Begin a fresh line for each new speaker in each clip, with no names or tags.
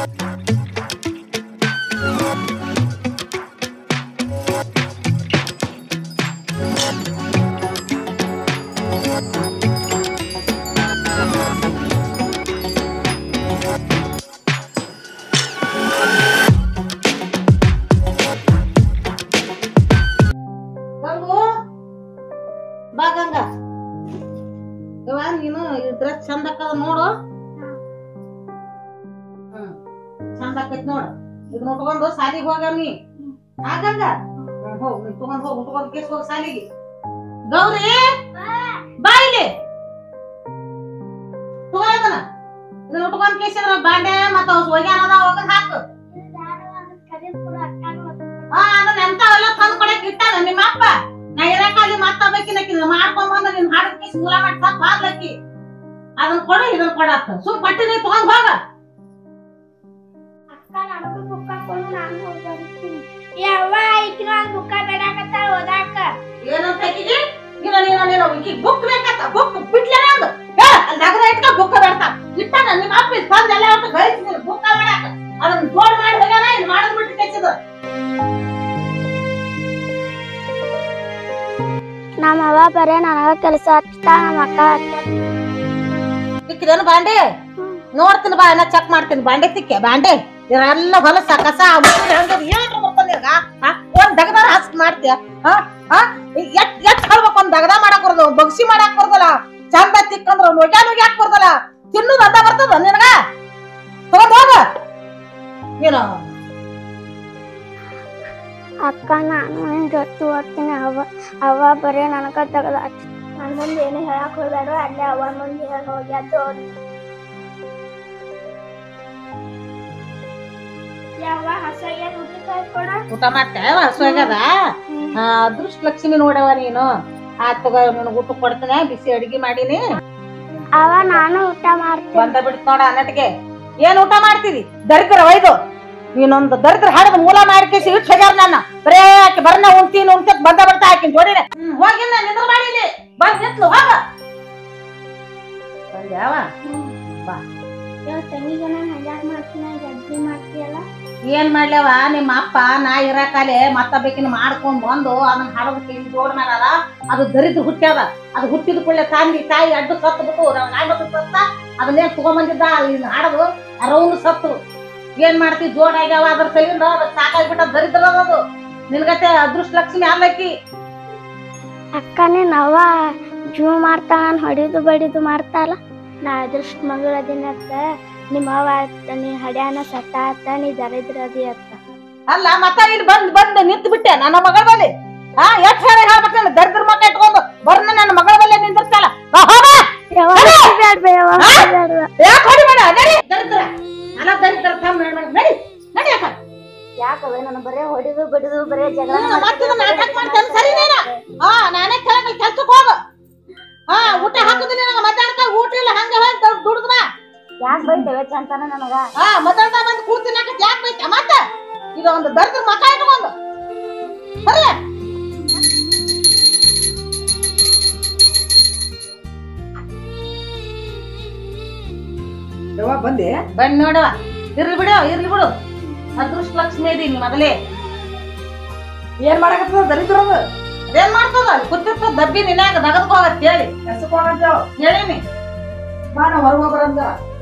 ಗಂಗು ಬಾ ಗಂಗ ಇವ ನೀನು ಈ ಡ್ರೆಸ್ ಚಂದ ಆಕದ ನೋಡು ಹ್ಮ್ ಚಂದ ಆಕೈತಿ ನೋಡು ಇದನ್ನ ಉಟ್ಕೊಂಡು ಸಾಲಿಗೆ ಹೋಗ ನೀ ಆ ಗಂಗ ಹ್ಮ್, ಹೋಗ್ ನೀ ತಗೊಂಡ್ ಹೋಗ್ ಉಟ್ಕೊಂಡ್ ಕೇಸ್ ಹೋಗ್ ಸಾಲಿಗೆ ಗೌರಿ ಬಾ ಇಲ್ಲಿ ತಗೋ ಇದನ್ನ ಇದನ್ನ ಉಟ್ಕೊಂಡ್ ಕೇಸ್ ಬಾಂಡೆ ಮತ್ತ ಅವ್ ಹೋಗ್ಯಾನ ಅದಾವ ಹೋಗದ್ ಹಾಕು ಹಾ ಅದನ್ನ ಎಂತಾವೆಲ್ಲ ತಂದ್ ಕೊಡಕ್ ಇಟ್ಟಾನ ನಿಮ್ಮ ಅಪ್ಪ ನಾ ಇರಕಾಲಿ ಮಾತಾಡ್ಬೇಕಿನಕಿ ಮಾಡ್ಕೊಂಡ್ ಬಂದ ನಿನ್ ಹಾಡದ್ ಕೇಸ್ ಮೂಲ ಮಾಡಿ ಸತ್ ಹಾದ್ಲಕ್ಕಿ ಅದನ್ನ ಕೊಡು ಇದನ್ನ ಕೊಡತ್ತ ಸುಮ್ ಪಟ್ಟಿ ನೀ ತಗೊಂಡ್ ಹೋಗ
ಯವ್ವ ಈಕಿನ ಒಂದ್ ಬುಕ್ಕ ಬೇಡಾಕತ್ತಾಳ ಓದಾಕ
ಏನಂತ ಆಕಿಗೆ ನೀನ ನೀನ ನೀನ ಈಕಿ ಬುಕ್ ಬೇಕಂತ ಬುಕ್ ಬಿಟ್ಲೇನ ಅಂದು ಹೇಳ ಅಲ್ಲಿ ನಗದ ಇಟ್ಕ ಬುಕ್ ಬೇಡ್ತಾ ಇಟ್ಟಾನ ನಿಮ್ಮ ಅಪ್ಪ ಇಲ್ಲಿ ತಂದ್ ಎಲ್ಲ ಒಟ್ಟು ಗಳಿಸಿ ನೀನು ಬುಕ್ ಮಾಡಾಕ ಅದನ್ನ ಜೋಡ್ ಮಾಡಿ ಹೋಗ್ಯಾನ ಇಲ್ಲಿ ಮಾಡದ್ ಬಿಟ್ಟು ಕೆಚ್ಚದ
ನಮ್ಮ ಅವ್ವ ಬರೇ ನನಗ ಕೆಲಸ ಹಚ್ತಾಳ ನಮ್ಮ ಅಕ್ಕ
ತಿಕ್ಕಿದೇನು ಬಾಂಡೆ ನೋಡ್ತೀನಿ ಬಾ ನಾ ಚೆಕ್ ಮಾಡ್ತೀನಿ ಬಾಂಡೆ ತಿಕ್ಕೆ ಬಾಂಡೆ ಇವೆಲ್ಲ ಹೊಲಸ ಕಸ ಮುಚ್ಚಿ ಹಂಗದ್ ಏನ್ರ ಬರ್ತಾನೆ ಒಂದ್ ದಗದಾರ ಹಸ್ ಮಾಡ್ತೀಯ ಹಾ ಹಾ ಎಟ್ ಎಟ್ ಹೇಳ್ಬೇಕು ಒಂದ್ ದಗದ ಮಾಡಕ್ ಬರ್ತದ ಬಗ್ಸಿ ಮಾಡಕ್ ಬರ್ತಲ್ಲ ಚಂದ ತಿಕ್ಕಂದ್ರ ನುಗ್ಯಾ ನುಗ್ಯಾಕ್ ಬರ್ತಲ್ಲ ತಿನ್ನೋದ್ ಅದ ಬರ್ತದ ನಿನಗ ತಗೊಂಡ್ ಹೋಗ ಏನು
ಅಕ್ಕ ನಾನು ನಿನ್ ಜೊತೆ ಓದ್ತೀನಿ ಅವ್ವ ಅವ್ವ ಬರೇ ನನಗ ತಗದ ಹಚ್ಚ ನನ್ ಮುಂದೆ ಏನು ಹೇಳಕ್ ಹೋಗ್ಬೇಡ ಅಲ್ಲೇ ಅವ್ವ ಮುಂದೆ ಹೇಳಿ ಹೋಗ್ಯಾತು ಯಾವ ಹಸಯ್ಯ ಊಟಕ್ಕೆ ಕೊಡ
ಊಟ ಮಾಡ್ತೇವ ಹಸುವಾಗದ ಅದೃಷ್ಟ ಲಕ್ಷ್ಮಿ ನೋಡವ ನೀನು ಆತ್ ತಗೋ ನಿನಗ್ ಊಟ ಕೊಡ್ತೀನಿ ಬಿಸಿ ಅಡಿಗೆ ಮಾಡೀನಿ
ಅವ ನಾನು ಊಟ ಮಾಡ್ತೀನಿ
ಬಂದ ಬಿಡ್ತ ನೋಡ ಅನ್ನಟಿಗೆ ಏನ್ ಊಟ ಮಾಡ್ತೀರಿ ದರಿದ್ರ ಒಯ್ದು ನೀನೊಂದು ದರಿದ್ರ ಹಾಡದ ಮೂಲ ಮಾಡ್ಕೇಸಿ ಇಟ್ಟು ಹೋಗ್ಯಾರ ನನ್ನ ಬರೇ ಆಕಿ ಬರ್ನ ಉಣ್ತೀನಿ ಉಣ್ತಕ್ ಬಂದ ಬಿಡ್ತಾ ಆಕಿನ ಜೋಡಿನೆ ಹೋಗಿಲ್ಲ ನಿಂದ್ರ ಮಾಡಿಲಿ ಬಂದ್ ನಿಂತ್ಲು ಹೋಗ ಬಂದ್ಯಾವ
ಯಾವ ತಂಗಿಗೆ ನಾನು ಹಜಾರ್ ಮಾಡ್ತೀನಿ ಗಡ್ಡಿ ಮಾಡ್ತೀಯಲ್ಲ
ಏನ್ ಮಾಡ್ಲೇವ ನಿಮ್ಮ ಅಪ್ಪ ನಾ ಇರಕಾಲೆ ಮತ್ತೊಬ್ಬಕಿನ ಮಾಡ್ಕೊಂಡ್ ಬಂದು ಅದನ್ನ ಹಾಡೋದು ಕೇಳಿ ಜೋಡ್ ಮಾಡಲ್ಲ ಅದು ದರಿದ್ರ ಹುಟ್ಟ್ಯಾದ ಅದು ಹುಟ್ಟಿದ ಕೂಡಲೇ ತಂದಿ ತಾಯಿ ಅಡ್ಡು ಸತ್ತು ಬಿಟ್ಟು ನಾವ್ ನಾಯಿ ಸತ್ತ ಅದನ್ನೇ ತಗೊಂಬಂದಿದ್ದ ಇನ್ ಹಾಡೋದು ಅರವನು ಸತ್ತು ಏನ್ ಮಾಡ್ತಿ ಜೋಡ್ ಆಗ್ಯಾವ ಅದ್ರ ಕೈಯಿಂದ ಅದ್ ಸಾಕಾಗ್ಬಿಟ್ಟ ದರಿದ್ರ ಅದು ನಿನ್ಗತೆ ಅದೃಷ್ಟ ಲಕ್ಷ್ಮಿ ಅಲ್ಲಕ್ಕಿ
ಅಕ್ಕ ನೀನ್ ಅವ್ವ ಜೂ ಮಾಡ್ತಾಳ ನಾನು ಹೊಡಿದು ಬಡಿದು ಮಾಡ್ತಾಳ ನಾ ಅದೃಷ್ಟ ಮಗಳ ಅದಿನ ಅತ್ತ ನಿಮ್ಮ ಅವ್ವ ಅತ್ತ ನೀ ಹಡ್ಯಾನ ಸತ್ತ ಅತ್ತ ನೀ ದರಿದ್ರ ಅದಿ ಅತ್ತ
ಅಲ್ಲ ಮತ್ತ ಇಲ್ಲಿ ಬಂದ್ ಬಂದ್ ನಿಂತು ಬಿಟ್ಟೆ ನನ್ನ ಮಗಳ ಬಲ್ಲಿ ಹಾ ಎಷ್ಟ್ ಹೇಳಿ ಹೇಳ್ಬೇಕಲ್ಲ ದರಿದ್ರ ಮಕ್ಕ ಇಟ್ಕೊಂಡು ಬರ್ನ ನನ್ನ ಮಗಳ ಬಲ್ಲೇ ನಿಂದಿರ್ತಾಳ ಬಾ, ಹೋಗ.
ಬ್ಯಾಡ ಬೇವ
ಆ? ಯಾಕ್ ಹೊಡಿಬೇಡ ನಡಿ ದರಿದ್ರ ಅಲ್ಲ ದರಿದ್ರ ತಮ್ಮ ನಡಿ ನಡಿ ನಡಿ ಅಕ್ಕ
ಯಾಕವೆ ನಾನು ಬರೇ ಹೊಡಿದು ಬಡಿದು ಬರೇ ಜಗಳ
ಹ್ಮ್, ಮತ್ತಿದು ನಾಟಕ ಮಾಡ್ತಾನೆ ಸರಿ ನೀನು ಹಾ ನಾನೇ ಕೆಳಗೆ ಕೆಲ್ಸಕ್ಕೆ ಹೋಗ ಹಾ ಊಟ ಹಾಕುದಿಲ್ಲ ನನಗ ಮಧ್ಯಾಹ್ನಕ್ಕ ಊಟ ಇಲ್ಲ ಹಂಗ ಹೋಗಿ ದುಡ್ದು ಬಾ
ಯಾಕೆ ಬೈತೇವೆ ಚಂತನ ನನಗ
ಹಾ ಮಧ್ಯಾಹ್ನ ಬಂದು ಕೂತಿನ ಯಾಕೆ ಬೈತ ಮತ್ತ ಇದು ಒಂದು ದರಿದ್ರ ಮಕ್ಕ ಇಟ್ಕೊಂಡು ಬರ್ರಿ
ಯವ್ವ ಬಂದೆ
ಬನ್ನಿ ನೋಡವ ಇರ್ಲಿ ಬಿಡು ಇರ್ಲಿ ಬಿಡು ಅದೃಷ್ಟ ಲಕ್ಷ್ಮಿ ಇದೀನಿ ಮೊದಲೇ
ಏನ್ ಮಾಡಕತ್ತದ ದರಿದ್ರದು
ಅದೇನ್ ಮಾಡ್ತದ ಕೂತಿರ್ತದ ದಬ್ಬಿ ನಿನ್ಯಾಗ ನಗದ್ಕ ಹೋಗತ್ ಹೇಳಿ
ಎಸ್ಕೊಂಡಂತೇವ್
ಹೇಳಿನಿ
ಬಾ ನಾ ಹೊರಗೆ ಬರಂದ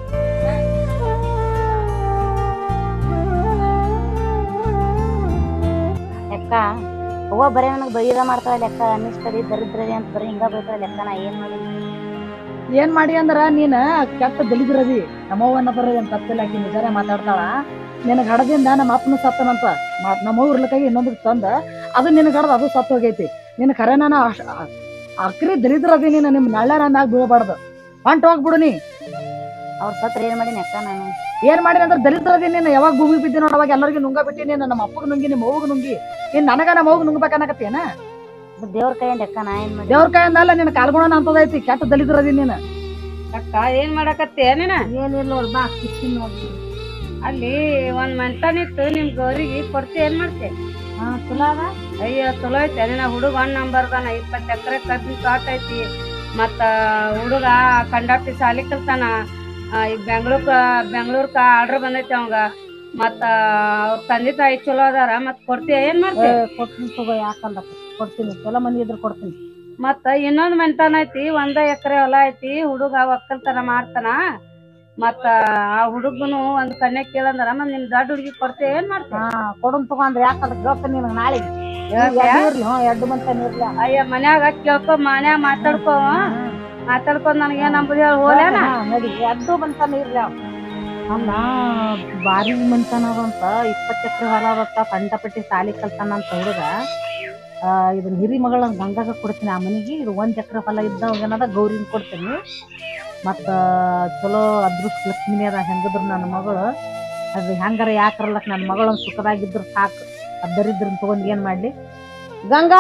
ಲೆಕ್ಕ ಅವ್ವ ಬರೀ ನನಗೆ ಬೈದ ಮಾಡ್ತಾಳೆ ಲೆಕ್ಕ ಅನ್ನಿಸ್ತದೆ ದರಿದ್ರದಿ ಅಂತ ಬರೀ ಹಿಂಗ ಬೈತಾಳೆ ಲೆಕ್ಕ ನಾ ಏನ್ ಮಾಡಿ
ಏನ್ ಮಾಡಿ ಅಂದ್ರ ನೀನ್ ಕೆಟ್ಟ ದಲಿದ್ರದಿ ನಮ್ಮವ್ವನ ಬರೋದ್ ಏನ್ ತಪ್ಪಿಲ್ಲ ಆಕಿ ನಿಜಾನೇ ಮಾತಾಡ್ತಾಳ ನಿನಗ್ ಹಡದಿಂದ ನಮ್ಮ ಅಪ್ಪನ ಸತ್ತನಂತ ಮಾ- ನಮ್ಮವ್ವ ಇರ್ಲಕ್ಕಾಗಿ ಇನ್ನೊಂದು ತಂದ ಅದು ನಿನಗ್ ಹಡದ ಅದು ಸತ್ತು ಹೋಗೈತಿ ನಿನ್ ಖರೆ ನಾನು ಅಕ್ರಿ ದಲಿದ್ರದಿ ನೀನು ನಿಮ್ ನಳ್ಳ ಮ್ಯಾಗ ಬೀಳಬಾರ್ದು ಹೊಂಟ್ ಹೋಗ್ಬಿಡು ನೀ
ಅವ್ರ ಸತ್ರ ಏನ್ ಮಾಡಿ ಲೆಕ್ಕ ನಾನು
ಏನ್ ಮಾಡಿ ಅಂದ್ರೆ ದಲಿದ್ರದಿ ನೀನು ಯಾವಾಗ ಭೂಮಿ ಬಿದ್ದಿ ನೋಡ ಅವಾಗ ಎಲ್ಲರಿಗೂ ನುಂಗ ಬಿಟ್ಟಿ ನೀನು ನಮ್ಮ ಅಪ್ಪಗ್ ನುಂಗಿ ನಿಮ್ಮ ಅವ್ವಗ್ ನುಂಗಿ ನೀನ್ ನನಗ ನಮ್ಮ ಅವ್ವಗ್ ನುಂಗ್ಬೇಕನ್ನಕತ್ತೇನ
ದೇವ್ರ ಕೈಯಿಂದ ಲೆಕ್ಕ ನಾ ಏನ್ ಮಾಡಿ
ದೇವ್ರ ಕೈಯಂದಲ್ಲ ನಿನ್ ಕಾಲ್ಗುಣ ಅಂತದೈತಿ ಕೆಟ್ಟ ದಲಿದ್ರದಿ ನೀನು
ಅಕ್ಕ ಏನ್ ಮಾಡಕತ್ತೆ ನೀನ
ಏನಿಲ್ಲ ನೋಡ್ ಬಾ ಕಿಶನ್ ನೋಡ್ರಿ
ಅಲ್ಲಿ ಒಂದ್ ಮಂಟನಿತ್ತು ನಿಮ್ ಗೌರಿಗೆ ಕೊಡ್ತಿ ಏನ್ ಮಾಡ್ತೆ
ಹಾ ಚಲೋ ಅದ
ಅಯ್ಯೋ ಚಲೋ ಐತೆ ನಿನ್ನ ಹುಡುಗ ಒಂದ್ ನಂಬರ್ ಅದಾನ ಇಪ್ಪತ್ತು ಎಕರೆ ಕಬ್ಬಿನ ತೋಟ ಐತಿ ಮತ್ತ ಹುಡುಗ ಕಂಡಕ್ಟಿ ಸಾಲಿ ಕಲ್ತಾನ ಆ, ಈಗ ಬೆಂಗ್ಳೂರ್ಕ ಬೆಂಗ್ಳೂರ್ಕ ಆರ್ಡರ್ ಬಂದೈತಿ ಅವಂಗ ಮತ್ತ ಅವ್ರ ತಂದೆ ತಾಯಿ ಚಲೋ ಅದಾರ ಮತ್ ಕೊಡ್ತೀಯ ಏನ್ ಮಾಡ್ತಿ
ಕೊಡ್ತೀನಿ ತಗೋ ಯಾಕಂದ ಕೊಡ್ತೀನಿ ಚಲೋ ಮಂದಿ ಇದ್ರೆ ಕೊಡ್ತೀನಿ
ಮತ್ತ ಇನ್ನೊಂದ್ ಮೆಂತಾನ ಐತಿ ಒಂದ ಎಕರೆ ಹೊಲ ಐತಿ ಹುಡುಗ ಒಕ್ಕಲ್ತನ ಮಾಡ್ತಾನ ಮತ್ತ ಆ ಹುಡುಗನು ಒಂದ್ ಕನ್ಯಾ ಕೇಳಂದ್ರ ಮತ್ ನಿಮ್ ದೊಡ್ಡ ಹುಡುಗಿ ಕೊಡ್ತೀಯ ಏನ್ ಮಾಡ್ತಿ
ಹಾ ಕೊಡನ್ ತಗೊಂಡ್ರೆ ಯಾಕಂದ್ರೆ ಕೇಳ್ತೀನಿ ನಿನಗೆ ನಾಳೆ
ಹೇಳ್ತೀಯಾ?
ಇರ್ಲಿ ಹ್ಞೂ ಎರಡು ಮಂದಿ ಇರ್ಲಿ
ಅಯ್ಯ ಮನ್ಯಾಗ ಕೇಳ್ಕೊ ಮನ್ಯಾಗ ಮಾತಾಡ್ಕೋ ಮಾತಾಡ್ಕೊಂಡ್ ನನಗೇನ್ ಅಂಬುದು ಹೇಳಿ ಹೋಲ್ಯಾನ
ಹಾ, ನಡಿ ಎರಡು ಮಂತಾನ ಇರ್ಲಿ ಅವ್. ಅಲ್ಲ ಬಾರಿ ಮಂತಾನ ಅದಂತ ಇಪ್ಪತ್ತು ಎಕರೆ ಹೊಲ ಅದತ್ತ ಕಂಡಪಟ್ಟಿ ಸಾಲಿ ಕಲ್ತಾನಂತ ಹುಡುಗ ಆ, ಇದನ್ನ ಹಿರಿ ಮಗಳ ಗಂಗಾಗ ಕೊಡ್ತೀನಿ ಆ ಮನಿಗೆ ಇದು ಒಂದ್ ಎಕರೆ ಹೊಲ ಇದ್ದವಾಗ ಏನದ ಗೌರಿನ ಕೊಡ್ತೀನಿ ಮತ್ತ ಚಲೋ ಅದೃಷ್ಟ ಲಕ್ಷ್ಮಿನೇ ಅದ ಹೆಂಗದ್ರು ನನ್ನ ಮಗಳು ಅದು ಹೆಂಗಾರ ಯಾಕರಲ್ಲಕ್ ನನ್ನ ಮಗಳು ಒಂದ್ ಸುಖದಾಗಿದ್ರು ಸಾಕು ಅದರಿದ್ರ ತಗೊಂಡ್ ಏನ್ ಮಾಡ್ಲಿ ಗಂಗಾ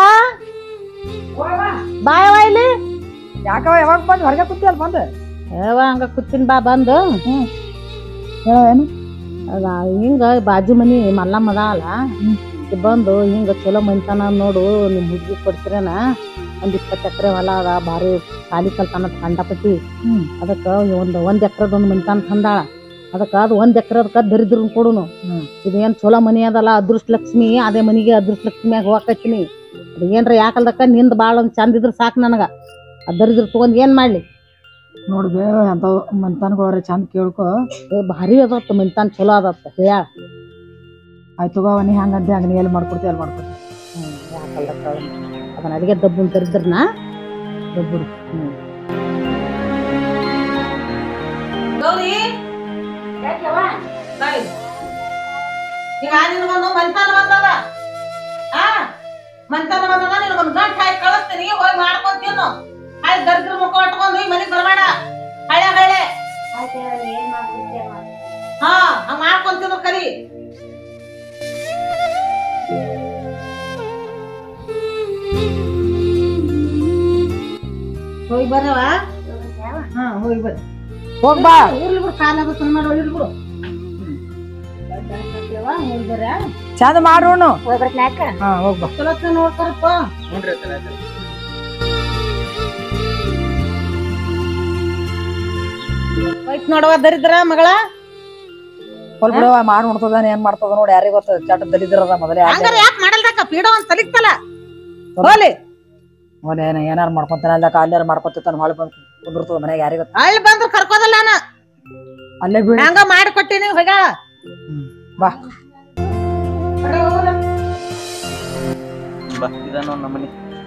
ಬಾಯವ ಇಲ್ಲಿ
ಯಾಕವ ಯಾವಾಗ ಬಂದು ಹೊರಗೆ ಕೂತಿ ಅಲ್ಲಿ ಬಂದು
ಏವ ಹಂಗ ಕೂತಿನ್ ಬಾ ಬಂದು
ಹೇಳ ಏನು
ಅದ ಹಿಂಗ ಬಾಜು ಮನಿ ಮಲ್ಲಮ್ಮ ಅದ ಅಲ್ಲ ಈಕಿ ಬಂದು ಹಿಂಗ ಚಲೋ ಮನಿತನ ನೋಡು ನಿಮ್ ಹುಡ್ಗಿ ಕೊಡ್ತಿರೇನ ಒಂದ್ ಇಪ್ಪತ್ತು ಎಕರೆ ಹೊಲ ಅದ ಭಾರಿ ಸಾಲಿ ಕಲ್ತಾನ ಕಂಡಪಟ್ಟಿ
ಹ್ಮ್.
ಅದಕ್ಕ ಒಂದ್ ಒಂದ್ ಎಕರೆದ ಒಂದ್ ಮನಿತನ ತಂದಾಳ ಅದಕ್ಕ ಅದು ಒಂದ್ ಎಕರೆದಕ್ಕ ದರಿದ್ರನ್ ಕೊಡುನು
ಹ್ಮ್.
ಇದೇನ್ ಚಲೋ ಮನಿ ಅದಲ್ಲ ಅದೃಷ್ಟ ಲಕ್ಷ್ಮಿ ಅದೇ ಮನಿಗೆ ಅದೃಷ್ಟ ಲಕ್ಷ್ಮಿಯಾಗ ಹೋಗಕತ್ತೀನಿ ಅದು ಏನ್ರ ಯಾಕಲ್ದಕ್ಕ ನಿಂದ ಬಾಳ ಒಂದ್ ಚಂದ ಇದ್ರ ಸಾಕ್ ನನಗ ಅದ್ ದರಿದ್ರ ತಗೊಂಡ್ ಏನ್ ಮಾಡ್ಲಿ
ನೋಡು ಬೇ ಅಂತ ಮಂತಾನ್ಗಳವ್ರೆ ಚಂದ ಕೇಳ್ಕೊ
ಏ ಭಾರಿ ಅದತ್ತ ಮನಿತನ ಚಲೋ ಅದತ್ತ ಹೇಳ
ಆಯ್ತು ತಗೋ ನೀ ಹಂಗಂತೆ ಹಂಗ ನೀ ಎಲ್ಲಿ ಮಾಡ್ಕೊಡ್ತಿ ಅಲ್ಲಿ ಮಾಡ್ಕೊಡ್ತಿ
ಹ್ಮ್, ಯಾಕಲ್ದಕ್ಕ ಅದನ್ನ ಅಡಿಗೆ ದಬ್ಬನ್ ತರಿದ್ರನ ದಬ್ಬರು ಹ್ಮ್ ಗೌರಿ ಈಗ ನಿನಗೊಂದು ಮಂತಾನ ಬಂದದ ಆ ಮಂತಾನ ಬಂದದ ನಿನಗೊಂದು ಗಂಟು ಹಾಕಿ ಕಳಿಸ್ತೀನಿ ಹೋಗಿ ಮಾಡ್ಕೊಂತೀನು ಹಾಯ್ ದರ್ದ್ರ ಮುಖ ಇಟ್ಕೊಂಡು ಈ ಮನೆಗೆ ಬರಬೇಡ ಹಳೆ ಹಳೆ ಹಾ ಹಂಗ ಮಾಡ್ಕೊಂತಿದ್ರು ಕರಿ ಹೋಗಿ ಬರವ ಹಾ ಹೋಗಿ ಬರ್ರಿ
ಹೋಗ್ಬಾ
ಇರ್ಲಿ ಬಿಡು ಕಾಲ ಅದಕ್ಕೆ ಮಾಡಿ ಇರ್ಲಿ ಬಿಡು ಹೋಗಿ ಬರ್ರಿ
ಚಂದ ಮಾಡೋಣ
ಹೋಗ್ಬರ್ತ್ನ್ಯಾಕ
ಹಾ ಹೋಗ್ಬಾ
ಚಲೋ ನೋಡ್ತಾರಪ್ಪ ಹೋಯ್ತು ನೋಡವ ದರಿದ್ರ ಮಗಳ
ಹೊಲ್ ಬಿಡವ ಮಾಡಿ ನೋಡ್ತದಾನ ಏನ್ ಮಾಡ್ತದ ನೋಡಿ ಯಾರಿಗ ಗೊತ್ತ ಚಟ ದಲಿದ್ರದ ಮೊದಲೇ
ಹಂಗಾರ ಯಾಕೆ ಮಾಡಲ್ದಕ್ಕ ಪೀಡ ಒಂದ್ ತಲಿಕ್ತಲ್ಲ ಹೋಲಿ
ಮೊದಲೇ ಏನಾರು ಮಾಡ್ಕೊಂತಾನ ಅಲ್ಲ ಅಲ್ಲಾರ ಮಾಡ್ಕೊತಾನ ಹೊಳ ಬಂದ್ ಕುಂದಿರ್ತದ ಮನ್ಯಾಗ ಯಾರಿಗ ಗೊತ್ತ
ಅಲ್ಲಿ ಬಂದ್ರ ಕರ್ಕೋದಲ್ಲ ನಾನು
ಅಲ್ಲೇ ಬೀಳ
ಹಂಗ ಮಾಡಿ ಕೊಟ್ಟಿನಿ ಹೋಗ
ಬಾ
ಬಾ ಇದನ್ನು ನಮ್ಮನೆ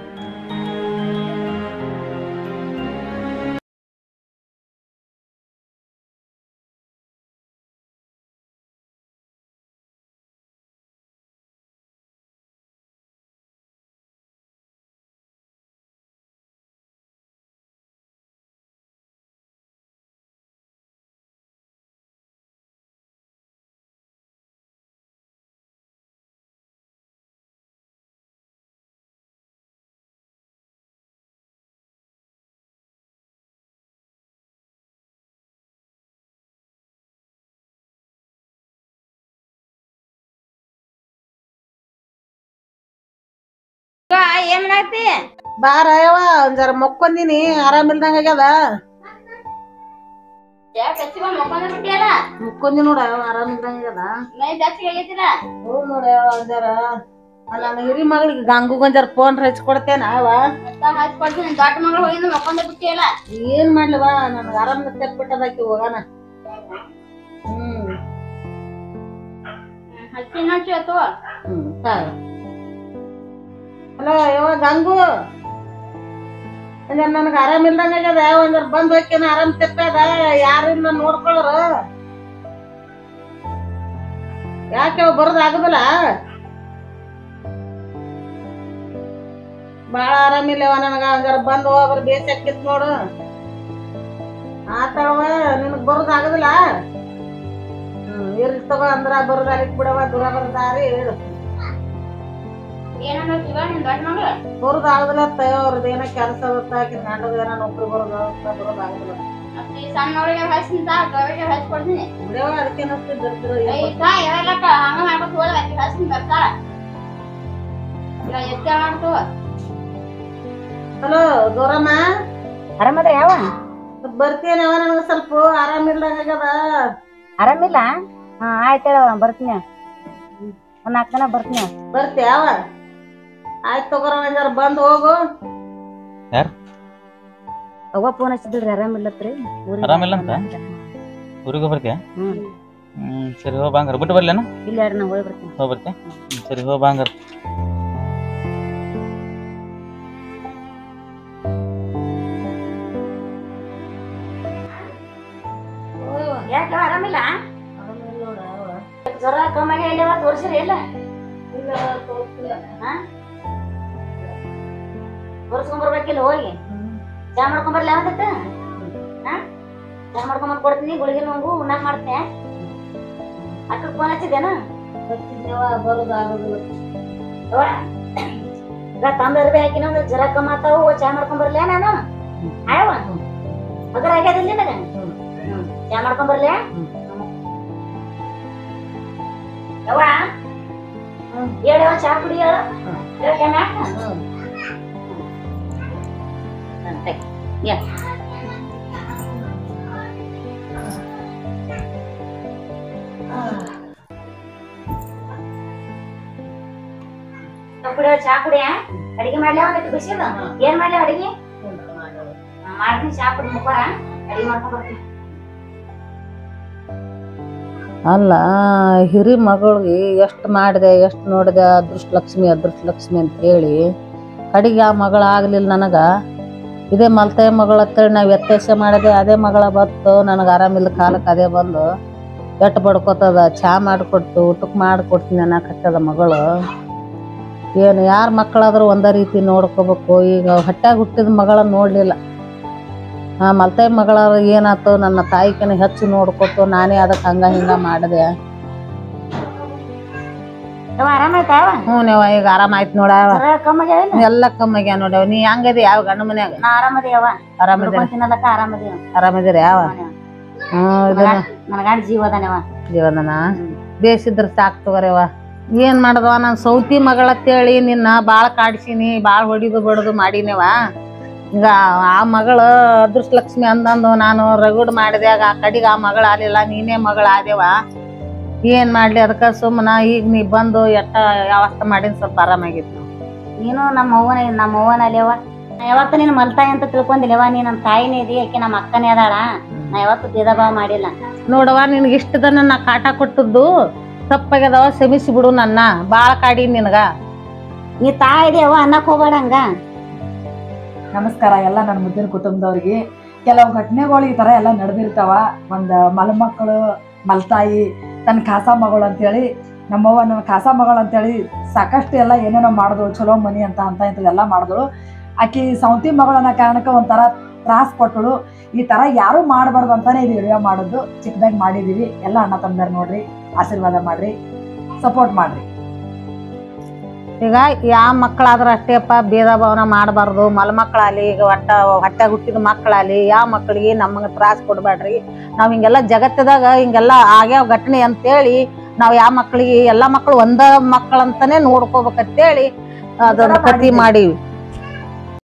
ಏನ್ ಮಾಡಾತಿ
ಬಾರ ಯವ್ವ ಒಂದ್ ಜರ ಮಕ್ಕೊಂದಿನಿ ಆರಾಮಿಲ್ದಂಗ ಆಗ್ಯದ
ಯಾಕೆ ಹಚ್ಚಿಕೊಂಡ್ ಮಕ್ಕೊಂಡ್ ಬಿಟ್ಟಿಯಲ್ಲ
ಮುಕ್ಕೊಂದಿ ನೋಡ ಆರಾಮಿಲ್ದಂಗ ಆಗ್ಯದ
ಮೈ ಜಾಸ್ತಿ ಆಗೈತಿಲ್ಲ
ಹೌದ್ ನೋಡ ಒಂದ್ ಜರ ಅಲ್ಲ ನನ್ನ ಹಿರಿ ಮಗಳಿಗೆ ಗಂಗುಗ್ ಒಂದ್ ಜರ ಫೋನ್ ಹಚ್ಕೊಡ್ತೇನ ಅವ
ಮತ್ತ ಹಚ್ಕೊಡ್ತೀನಿ ದೊಡ್ಡ ಮಗಳು ಹೋಗಿದ್ದು ಮಕ್ಕೊಂಡ್ ಬಿಟ್ಟಿಯಲ್ಲ
ಏನ್ ಮಾಡ್ಲವ ನನ್ಗ ಆರಾಮ ತೆಪ್ಪಿಟ್ಟದಾಕಿ ಹೋಗಣ ಹ್ಮ್
ಹಚ್ಚಿ ನೋಡ್ಸಿ ಆತು
ಹ್ಮ್ ಸರಿ ಹಲೋ ಯವ್ವ ಗಂಗು ಒಂದ್ ನನಗೆ ಆರಾಮಿಲ್ದಂಗ ಆಗ್ಯದ ಒಂದ್ ಬಂದ್ ಹೋಗ್ತೇನ ಆರಾಮ್ ತೆಪ್ಪದ ಯಾರನ್ನ ನೋಡ್ಕೊಳ್ಳೋರು ಯಾಕೆ ಅವ್ ಬರೋದ್ ಆಗುದಿಲ್ಲ ಬಾಳ ಆರಾಮಿಲ್ಲವ ನನಗ ಹಂಗಾರ ಬಂದ್ ಹೋಗ್ರ ಬೇಸಿ ಆಕಿತ್ ನೋಡು ಆತವ ನಿನಗ್ ಬರೋದ್ ಆಗುದಿಲ್ಲ ಹ್ಮ್ ಇರ್ಲಿ ತಗೋ ಅಂದ್ರ ಬರೋದ್ ಅಲಿಕ್ ಬಿಡವ ದೂರ ಬರೋದ್ ದಾರಿ ಹೇಳು
ಏನಂದ್ರ ನಿಮ್ ದೊಡ್ಡ ಮಗಳು
ಬರೋದ್ ಆಗುದಿಲ್ಲ ಅತ್ತ ಅವ್ರದ್ದು ಏನೋ ಕೆಲಸ ಬರುತ್ತ ಆಕಿನ ಗಂಡದ ಏನೋ ನೌಕರಿ ಬರೋದು ಬರೋದ್ ಆಗುದಿಲ್ಲ
ಮತ್ತೆ ಈ ಸಣ್ಣ ಮಗಳಿಗೆ ಹಚ್ಚಿಂತ ಗೌರಿಗೆ ಹಚ್ಕೊಡ್ತೀನಿ
ಬಿಡವ ಅದಕ್ಕೆ
ಈಗ ಯಾವೆಲ್ಲಕ್ಕ ಹಂಗ ಮಾಡ್ಕೊತ ಹೋದ ಆಕಿ ಹಚ್ಚಿನ ಬರ್ತಾಳ ಈಗ ಎತ್ತ ಮಾಡ್ತು
ಹಲೋ ಗೌರಮ್ಮ
ಆರಾಮದ್ರ ಯಾವ
ಬರ್ತೀನವ ನನಗ ಸ್ವಲ್ಪ ಆರಾಮಿಲ್ದಂಗ ಆಗ್ಯದ
ಆರಾಮಿಲ್ಲ ಹಾ ಆಯ್ತು ಹೇಳವ ಬರ್ತೀನಿ ಒಂದ್ ನಾಲ್ಕು ದಿನ ಬರ್ತೀನಿ
ಬರ್ತೀಯಾವ ಆಯ್ತು ತಗೋರವ ಜರ ಬಂದ್ ಹೋಗು
ಅವ್ವ ಫೋನ್ ಹಚ್ಚಿದ್ರಿ ಆರಾಮಿಲ್ಲತ್ರಿ ಊರಿಗೆ
ಆರಾಮಿಲ್ಲ ಅಂತ? ಊರಿಗೆ ಬರ್ತೀಯ
ಹ್ಮ್
ಹ್ಮ್ ಸರಿ ಹೋಗ್ ಬಾಂಗಾರ ಬಿಟ್ಟು ಬರ್ಲೇನ
ಇಲ್ಲ ಎರಡು ನಾ ಹೋಗಿ ಬರ್ತೀನಿ
ಹೋಗ್ ಬರ್ತೀಯ ಹ್ಮ್, ಸರಿ ಹೋಗ್ ಬಾಂಗಾರ
ಯಾಕೆ ಆರಾಮಿಲ್ಲ ಜ್ವರ ಕಮ್ಮಾಗಿ ಎಲ್ಲಿವ ತೋರಿಸಿರಿ ಇಲ್ಲ ತೋರಿಸ್ಕೊಂಬರ್ಬೇಕಿಲ್ಲ ಹೋಗಿ ಚಾ ಮಾಡ್ಕೊಂಬರ್ಲಿ ಯಾವತ್ತ ಚಾ ಮಾಡ್ಕೊಂಬಂದ್ ಕೊಡ್ತೀನಿ ಗುಳಿಗೆ ನುಂಗು ಉಣ್ಣಾಕ್ ಮಾಡ್ತೀನಿ ಅಕ್ಕ ಫೋನ್ ಹಚ್ಚಿದ್ದೇನ
ಬರೋದು ಆಗೋದಿಲ್ಲ
ಈಗ ತಂದ ಅರ್ಬಿ ಹಾಕಿನ ಒಂದು ಜ್ವರ ಕಮ್ಮ ಆತಾವು ಚಾ ಮಾಡ್ಕೊಂಬರ್ಲಿ ನಾನು ಆಯವ ಅದ್ರ ಆಗ್ಯದಿಲ್ಲ ನನಗ ಹ್ಮ್. ಚಾ ಮಾಡ್ಕೊಂಬರ್ಲಿ ಯವ್ವ ಹೇಳವ ಚಾ ಕುಡಿ ಹೇಳು ಹೇಳ್ತೇನ ಕುಡಿಯೋ ಚಾ ಕುಡಿಯ ಅಡಿಗೆ ಮಾಡ್ಲಿ ಒಂದಿಟ್ಟು ಬಿಸಿದ ಏನ್ ಮಾಡ್ಲಿ ಅಡಿಗೆ ಮಾಡ್ತೀನಿ ಚಾ ಕುಡಿ ಮುಖರ ಅಡಿಗೆ ಮಾಡ್ಕೊಂಡ್ ಬರ್ತೀನಿ
ಅಲ್ಲ ಹಿರಿ ಮಗಳಿಗೆ ಎಷ್ಟು ಮಾಡಿದೆ ಎಷ್ಟು ನೋಡಿದೆ ಅದೃಷ್ಟ ಲಕ್ಷ್ಮಿ ಅದೃಷ್ಟ ಲಕ್ಷ್ಮಿ ಅಂತ ಹೇಳಿ ಕಡೆಗೆ ಆ ಮಗಳ ಆಗ್ಲಿಲ್ಲ ನನಗ ಇದೇ ಮಲ್ತಾಯ ಮಗಳ ಅಂತೇಳಿ ನಾವು ವ್ಯತ್ಯಾಸ ಮಾಡಿದೆ ಅದೇ ಮಗಳ ಬತ್ತು ನನಗೆ ಆರಾಮಿಲ್ಲ ಕಾಲಕ್ಕೆ ಅದೇ ಬಂದು ಎಟ್ಟು ಬಡ್ಕೋತದ ಚಾ ಮಾಡಿಕೊಟ್ಟು ಊಟಕ್ಕೆ ಮಾಡಿಕೊಡ್ತೀನಿ ಅನ್ನಕತ್ತದ ಮಗಳು ಏನು ಯಾರ ಮಕ್ಕಳಾದ್ರೂ ಒಂದೇ ರೀತಿ ನೋಡ್ಕೋಬೇಕು ಈಗ ಹೊಟ್ಯಾಗ ಹುಟ್ಟಿದ ಮಗಳ ನೋಡಲಿಲ್ಲ ಆ ಮಲ್ತಾಯಿ ಮಗಳ ಏನಾಯ್ತು ನನ್ನ ತಾಯಿಕಿನ ಹೆಚ್ಚು ನೋಡ್ಕೊತು ನಾನೇ ಅದಕ್ಕೆ ಹಂಗ ಹಿಂಗ ಮಾಡಿದೆ
ಯವ್ವ ಆರಾಮಾಯ್ತಾವ
ಹ್ಞೂ ನೀವ ಈಗ ಆರಾಮಾಯ್ತು ನೋಡ
ಜ್ವರ ಕಮ್ಮಾಗ್ಯಾವಿಲ್ಲ
ಎಲ್ಲ ಕಮ್ಮಿಗ್ಯ ನೋಡ್ಯಾವ ನೀ ಹೆಂಗದಿ ಯಾವ ಗಂಡ ಮನ್ಯಾಗ
ನಾ ಆರಾಮದೇವ
ಆರಾಮದಿರ
ದುಡ್ಕೊಂಡ್ ತಿನ್ನೋದಕ್ಕ ಆರಾಮದೇವ
ಆರಾಮದಿರ ಯಾವ ಹ್ಮ್ ಇದನ್ನ
ನನಗಾಡ್ ಜೀವ ಅದಾನವ
ಜೀವನನ ಬೇಸಿದ್ರ ಸಾಕ್ ತಗೋರವ ಏನ್ ಮಾಡದವ ನಾನು ಸೌತಿ ಮಗಳತ್ತೇಳಿ ನಿನ್ನ ಭಾಳ ಕಾಡ್ಸೀನಿ ಭಾಳ ಹೊಡಿದು ಬಡ್ದು ಮಾಡೀನಿವ ಈಗ ಆ ಮಗಳು ಅದೃಷ್ಟ ಲಕ್ಷ್ಮಿ ಅಂದಂದು ನಾನು ರಗಡ್ ಮಾಡಿದ್ಯಾಗ ಆ ಕಡೆಗೆ ಆ ಮಗಳು ಆಲಿಲ್ಲ ನೀನೇ ಮಗಳು ಆದೇವ ಏನ್ ಮಾಡ್ಲಿ ಅದಕ್ಕೆ ಸುಮ್ಮನ ಈಗ ನೀ ಬಂದು ಎಟ್ಟ ವ್ಯವಸ್ಥೆ ಮಾಡಿನ ಸ್ವಲ್ಪ ಆರಾಮಾಗಿತ್ತು
ನೀನು ನಮ್ಮ ಅವ್ವನ ನಮ್ಮ ಅವ್ವನ ಅಲ್ಲೇವ ನಾ ಯಾವತ್ತು ನೀನು ಮಲ್ತಾಯಿ ಅಂತ ತಿಳ್ಕೊಂಡಿಲ್ಲವ ನೀ ನಮ್ಮ ತಾಯಿನೇ ಇದಿ ಆಕೆ ನಮ್ಮ ಅಕ್ಕನೇ ಅದಾಳ ನಾ ಯಾವತ್ತು ಭೇದ ಭಾವ ಮಾಡಿಲ್ಲ
ನೋಡವ್ವ ನಿನಗೆ ಇಷ್ಟ ದನ ನಾ ಕಾಟ ಕೊಟ್ಟದ್ದು ತಪ್ಪಾಗ್ಯದವ ಕ್ಷಮಿಸಿ ಬಿಡು ನನ್ನ ಭಾಳ ಕಾಡಿ ನಿನಗ
ನೀ ತಾಯಿ ಇದಿ ಅವ್ವ ಅನ್ನಕ್ ಹೋಗ್ಬೇಡ ಹಂಗ
ನಮಸ್ಕಾರ ಎಲ್ಲ ನನ್ನ ಮುದ್ದಿನ ಕುಟುಂಬದವ್ರಿಗೆ ಕೆಲವು ಘಟನೆಗಳು ಈ ಥರ ಎಲ್ಲ ನಡೆದಿರ್ತಾವ ಒಂದು ಮಲಮಕ್ಕಳು ಮಲ್ತಾಯಿ ತನ್ನ ಖಾಸ ಮಗಳು ಅಂತೇಳಿ ನಮ್ಮವ್ವ ನನ್ನ ಖಾಸ ಮಗಳು ಅಂತೇಳಿ ಸಾಕಷ್ಟು ಎಲ್ಲ ಏನೇನೋ ಮಾಡಿದಳು ಚಲೋ ಮನಿ ಅಂತ ಅಂತ ಇಂಥವೆಲ್ಲ ಮಾಡಿದಳು ಆಕಿ ಸೌತಿ ಮಗಳು ಅನ್ನೋ ಕಾರಣಕ್ಕೆ ಒಂಥರ ತ್ರಾಸ್ ಕೊಟ್ಟಳು ಈ ಥರ ಯಾರೂ ಮಾಡಬಾರ್ದು ಅಂತಾನೆ ಇದು ವಿಡಿಯೋ ಮಾಡೋದು ಚಿಕ್ಕದಾಗಿ ಮಾಡಿದೀವಿ ಎಲ್ಲ ಅಣ್ಣ ತಮ್ಮದಾರ ನೋಡ್ರಿ ಆಶೀರ್ವಾದ ಮಾಡ್ರಿ ಸಪೋರ್ಟ್ ಮಾಡ್ರಿ
ಈಗ ಯಾವ ಮಕ್ಕಳಾದ್ರೂ ಅಷ್ಟೇಪ್ಪ ಭೇದ ಭಾವನ ಮಾಡಬಾರ್ದು ಮಲ್ಮಕ್ಕಳಾಗಲಿ ಈಗ ಒಟ್ಟ ಹೊಟ್ಟೆ ಹುಟ್ಟಿದ ಮಕ್ಕಳಾಗಲಿ ಯಾವ ಮಕ್ಕಳಿಗೆ ನಮಗೆ ತ್ರಾಸ ಕೊಡಬೇಡ್ರಿ ನಾವು ಹಿಂಗೆಲ್ಲ ಜಗತ್ತದಾಗ ಹಿಂಗೆಲ್ಲ ಆಗ್ಯಾವ ಘಟನೆ ಅಂತೇಳಿ ನಾವು ಯಾವ ಮಕ್ಕಳಿಗೆ ಎಲ್ಲ ಮಕ್ಕಳು ಒಂದ ಮಕ್ಕಳಂತಾನೆ ನೋಡ್ಕೋಬೇಕಂತೇಳಿ ಅದೊಂದು ಕತಿ ಮಾಡೀವಿ